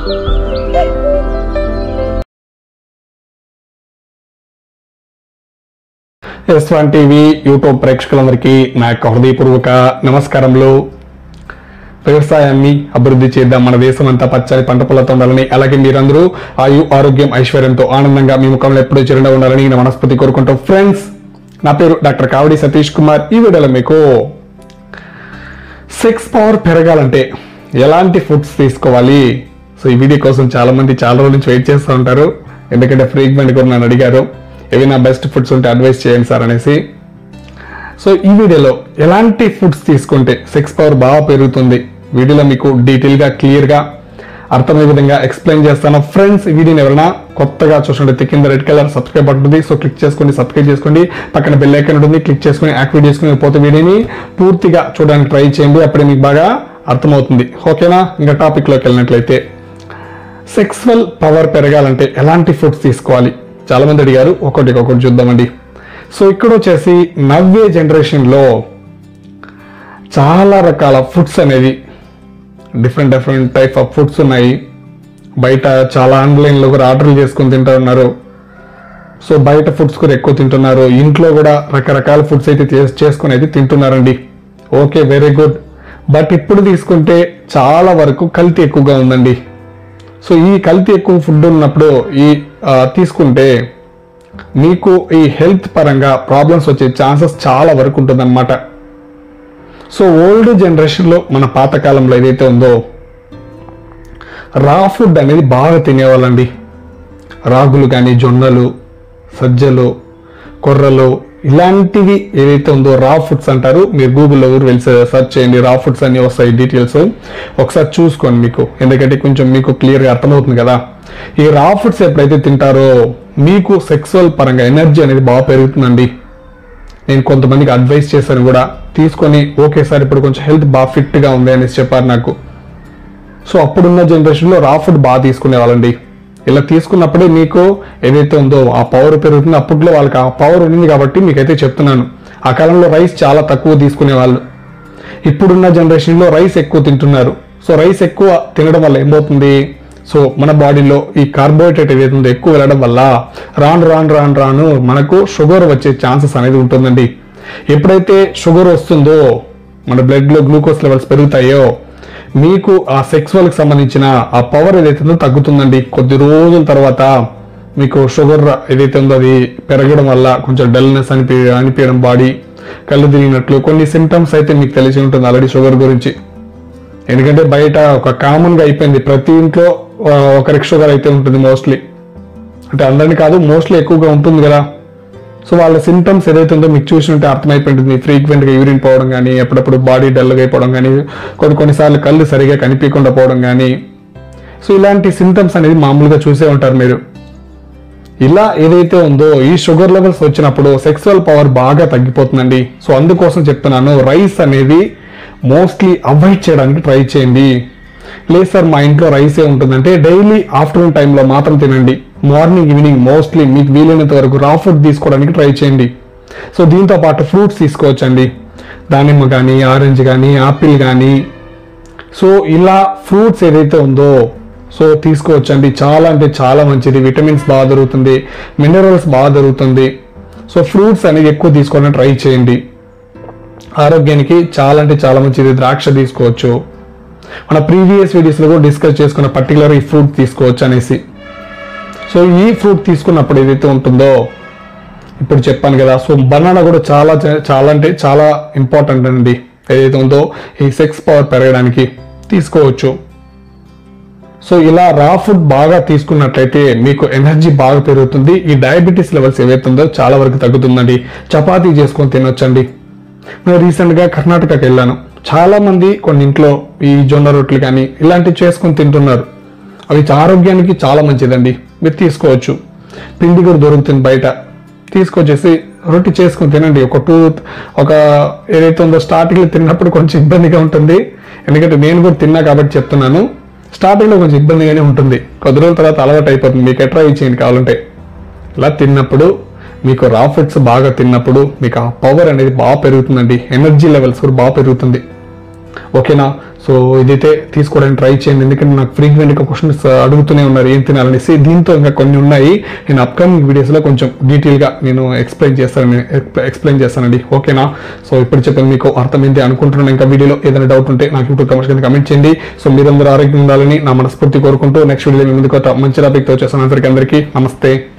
yes one TV YouTube ప్రేక్షకులందరికీ నా యొక్క హృదయపూర్వక నమస్కారములు వ్యవసాయాన్ని అభివృద్ధి చేద్దాం మన దేశం అంతా పచ్చని పంట పొలతో ఉండాలని అలాగే మీరందరూ ఆయు ఆరోగ్యం ఐశ్వర్యంతో ఆనందంగా మీ ముఖంలో ఎప్పుడూ చిరుండా ఉండాలని నేను మనస్ఫూర్తి కోరుకుంటూ ఫ్రెండ్స్ నా పేరు డాక్టర్ కావడి సతీష్ కుమార్ ఈ వీడియోలో మీకు సెక్స్ పవర్ పెరగాలంటే ఎలాంటి ఫుడ్స్ తీసుకోవాలి సో ఈ వీడియో కోసం చాలా మంది చాలా రోజుల నుంచి వెయిట్ చేస్తూ ఉంటారు ఎందుకంటే ఫ్రీక్వెంట్ కూడా నన్ను అడిగారు ఏవైనా బెస్ట్ ఫుడ్స్ ఉంటే అడ్వైస్ చేయండి సార్ అనేసి సో ఈ వీడియోలో ఎలాంటి ఫుడ్స్ తీసుకుంటే సెక్స్ పవర్ బాగా పెరుగుతుంది వీడియోలో మీకు డీటెయిల్గా క్లియర్గా అర్థమయ్యే విధంగా ఎక్స్ప్లెయిన్ చేస్తాను ఫ్రెండ్స్ ఈ వీడియోని ఎవరైనా కొత్తగా చూసినట్లయితే కింద రెడ్ కలర్ సబ్స్క్రైబ్ బటన్ ఉంటుంది సో క్లిక్ చేసుకోండి సబ్స్క్రైబ్ చేసుకోండి పక్కన బెల్ ఐకాన్ ఉంటుంది క్లిక్ చేసుకుని యాక్టివేట్ చేసుకుని పోతే వీడియోని పూర్తిగా చూడడానికి ట్రై చేయండి అప్పుడే మీకు బాగా అర్థమవుతుంది ఓకేనా ఇంకా టాపిక్లోకి వెళ్ళినట్లయితే సెక్సువల్ పవర్ పెరగాలంటే ఎలాంటి ఫుడ్స్ తీసుకోవాలి చాలా మంది అడిగారు ఒకటి ఒకటి చూద్దామండి సో ఇక్కడ వచ్చేసి నవ్వే జనరేషన్లో చాలా రకాల ఫుడ్స్ అనేది different different type of foods ఉన్నాయి బయట చాలా ఆన్లైన్లో కూడా ఆర్డర్లు చేసుకొని తింటూ ఉన్నారు సో బయట ఫుడ్స్ కూడా ఎక్కువ తింటున్నారు ఇంట్లో కూడా రకరకాల ఫుడ్స్ అయితే చేస్- చేసుకొని అయితే తింటున్నారండి ఓకే వెరీ గుడ్ బట్ ఇప్పుడు తీసుకుంటే చాలా వరకు కల్తీ ఎక్కువగా ఉందండి సో ఈ కల్తీ ఎక్కువ ఫుడ్ ఉన్నప్పుడు ఈ ఆ, తీసుకుంటే మీకు ఈ హెల్త్ పరంగా ప్రాబ్లమ్స్ వచ్చే ఛాన్సెస్ చాలా వరకు ఉంటుందన్నమాట సో ఓల్డ్ జనరేషన్లో మన పాతకాలంలో ఏదైతే ఉందో రా ఫుడ్ అనేది బాగా తినేవాళ్ళండి రాగులు కానీ జొన్నలు సజ్జలు కొర్రలు ఇలాంటివి ఏదైతే ఉందో రా ఫుడ్స్ అంటారు మీరు గూగుల్లో ఊరు వెళ్ళి సెర్చ్ చేయండి రా ఫుడ్స్ అన్ని వస్తాయి డీటెయిల్స్ ఒకసారి చూసుకోండి మీకు ఎందుకంటే కొంచెం మీకు క్లియర్గా అర్థమవుతుంది కదా ఈ రా ఫుడ్స్ ఎప్పుడైతే తింటారో మీకు సెక్సువల్ పరంగా ఎనర్జీ అనేది బాగా పెరుగుతుందండి నేను కొంతమందికి అడ్వైస్ చేశాను కూడా తీసుకొని ఓకే సార్ ఇప్పుడు కొంచెం హెల్త్ బాగా ఫిట్గా ఉంది అనేసి చెప్పారు నాకు సో అప్పుడున్న జనరేషన్లో రా ఫుడ్ బాగా తీసుకునే వాళ్ళండి ఇలా తీసుకున్నప్పుడే మీకు ఏదైతే ఉందో ఆ పవర్ పెరుగుతుందో అప్పట్లో వాళ్ళకి ఆ పవర్ ఉంది కాబట్టి మీకైతే చెప్తున్నాను ఆ కాలంలో రైస్ చాలా తక్కువ తీసుకునే వాళ్ళు ఇప్పుడున్న జనరేషన్లో రైస్ ఎక్కువ తింటున్నారు సో రైస్ ఎక్కువ తినడం వల్ల ఏమవుతుంది సో మన బాడీలో ఈ కార్బోహైడ్రేట్ ఏదైతే ఉందో ఎక్కువ వెళ్ళడం వల్ల రాను రాను రాను రాను మనకు షుగర్ వచ్చే ఛాన్సెస్ అనేది ఉంటుందండి ఎప్పుడైతే షుగర్ వస్తుందో మన బ్లడ్లో గ్లూకోజ్ లెవెల్స్ పెరుగుతాయో మీకు ఆ సెక్సువల్కి సంబంధించిన ఆ పవర్ ఏదైతే ఉందో తగ్గుతుందండి కొద్ది రోజుల తర్వాత మీకు షుగర్ ఏదైతే ఉందో అది పెరగడం వల్ల కొంచెం డల్నెస్ అనిపి అనిపించడం బాడీ కళ్ళు తిరిగినట్లు కొన్ని సిమ్టమ్స్ అయితే మీకు తెలిసి ఉంటుంది ఆల్రెడీ షుగర్ గురించి ఎందుకంటే బయట ఒక కామన్గా అయిపోయింది ప్రతి ఇంట్లో ఆ, ఒకరికి షుగర్ అయితే ఉంటుంది మోస్ట్లీ అంటే అందరినీ కాదు మోస్ట్లీ ఎక్కువగా ఉంటుంది కదా సో వాళ్ళ సిమ్టమ్స్ ఏదైతే ఉందో మీకు చూసినట్టే అర్థమైపోయింటుంది ఫ్రీక్వెంట్గా యూరిన్ పోవడం కానీ ఎప్పుడప్పుడు బాడీ డల్గా అయిపోవడం కానీ కొన్ని కొన్నిసార్లు కళ్ళు సరిగా కనిపించకుండా పోవడం కానీ సో ఇలాంటి సిమ్టమ్స్ అనేది మామూలుగా చూసే ఉంటారు మీరు ఇలా ఏదైతే ఉందో ఈ షుగర్ లెవెల్స్ వచ్చినప్పుడు సెక్సువల్ పవర్ బాగా తగ్గిపోతుందండి సో అందుకోసం చెప్తున్నాను రైస్ అనేది మోస్ట్లీ అవాయిడ్ చేయడానికి ట్రై చేయండి లేదు సార్ మా ఇంట్లో రైసే ఉంటుందంటే డైలీ ఆఫ్టర్నూన్ టైంలో మాత్రం తినండి మార్నింగ్ ఈవినింగ్ మోస్ట్లీ మీకు వీలైనంత వరకు రా ఫుడ్ తీసుకోవడానికి ట్రై చేయండి సో దీంతో పాటు ఫ్రూట్స్ తీసుకోవచ్చండి దానిమ్మ కానీ ఆరెంజ్ కానీ ఆపిల్ కానీ సో ఇలా ఫ్రూట్స్ ఏదైతే ఉందో సో తీసుకోవచ్చండి చాలా అంటే చాలా మంచిది విటమిన్స్ బాగా దొరుకుతుంది మినరల్స్ బాగా దొరుకుతుంది సో ఫ్రూట్స్ అనేది ఎక్కువ తీసుకోవడానికి ట్రై చేయండి ఆరోగ్యానికి చాలా అంటే చాలా మంచిది ద్రాక్ష తీసుకోవచ్చు మన ప్రీవియస్ వీడియోస్లో కూడా డిస్కస్ చేసుకున్న పర్టికులర్ ఈ ఫ్రూట్ తీసుకోవచ్చు అనేసి సో ఈ ఫ్రూట్ తీసుకున్నప్పుడు ఏదైతే ఉంటుందో ఇప్పుడు చెప్పాను కదా సో బనానా కూడా చాలా చ- చాలా అంటే చాలా ఇంపార్టెంట్ అండి ఏదైతే ఉందో ఈ సెక్స్ పవర్ పెరగడానికి తీసుకోవచ్చు సో ఇలా రా ఫుడ్ బాగా తీసుకున్నట్లయితే మీకు ఎనర్జీ బాగా పెరుగుతుంది ఈ డయాబెటీస్ లెవెల్స్ ఏవైతే ఉందో చాలా వరకు తగ్గుతుందండి చపాతీ చేసుకొని తినొచ్చండి నేను రీసెంట్గా కర్ణాటకకి వెళ్ళాను చాలా మంది కొన్ని ఇంట్లో ఈ జొన్న రొట్టెలు కానీ ఇలాంటివి చేసుకొని తింటున్నారు అవి ఆరోగ్యానికి చాలా మంచిదండి మీరు తీసుకోవచ్చు పిండి కూడా దొరుకుతుంది బయట తీసుకొచ్చేసి రొట్టె చేసుకొని తినండి ఒక టూ ఒక ఏదైతే ఉందో స్టార్టింగ్లో తిన్నప్పుడు కొంచెం ఇబ్బందిగా ఉంటుంది ఎందుకంటే నేను కూడా తిన్నా కాబట్టి చెప్తున్నాను స్టార్టింగ్లో కొంచెం ఇబ్బందిగానే ఉంటుంది కొద్ది రోజుల తర్వాత అలవాటు అయిపోతుంది మీకు ఎట్లా ఇచ్చేయండి కావాలంటే ఇలా తిన్నప్పుడు మీకు రా ఫుడ్స్ బాగా తిన్నప్పుడు మీకు ఆ పవర్ అనేది బాగా పెరుగుతుందండి ఎనర్జీ లెవెల్స్ కూడా బాగా పెరుగుతుంది ఓకేనా సో ఇదైతే తీసుకోవడానికి ట్రై చేయండి ఎందుకంటే నాకు ఫ్రీక్వెంట్గా క్వశ్చన్స్ అడుగుతూనే ఉన్నారు ఏం తినాలనేసి దీంతో ఇంకా కొన్ని ఉన్నాయి నేను అప్కమింగ్ వీడియోస్లో కొంచెం డీటెయిల్గా నేను ఎక్స్ప్లెయిన్ చేస్తాను ఎక్స్ప్లెయిన్ చేస్తానండి ఓకేనా సో ఇప్పుడు చెప్పాను మీకు అర్థమైంది అనుకుంటున్నాను ఇంకా వీడియోలో ఏదైనా డౌట్ ఉంటే నాకు యూట్యూబ్ కమెంట్స్ కింద కమెంట్ చేయండి సో మీరందరూ ఆరోగ్యంగా ఉండాలని నా మనస్ఫూర్తి కోరుకుంటూ నెక్స్ట్ వీడియో మీ ముందుకు ఒక మంచి టాపిక్తో వచ్చేసాను అందరికీ అందరికీ నమస్తే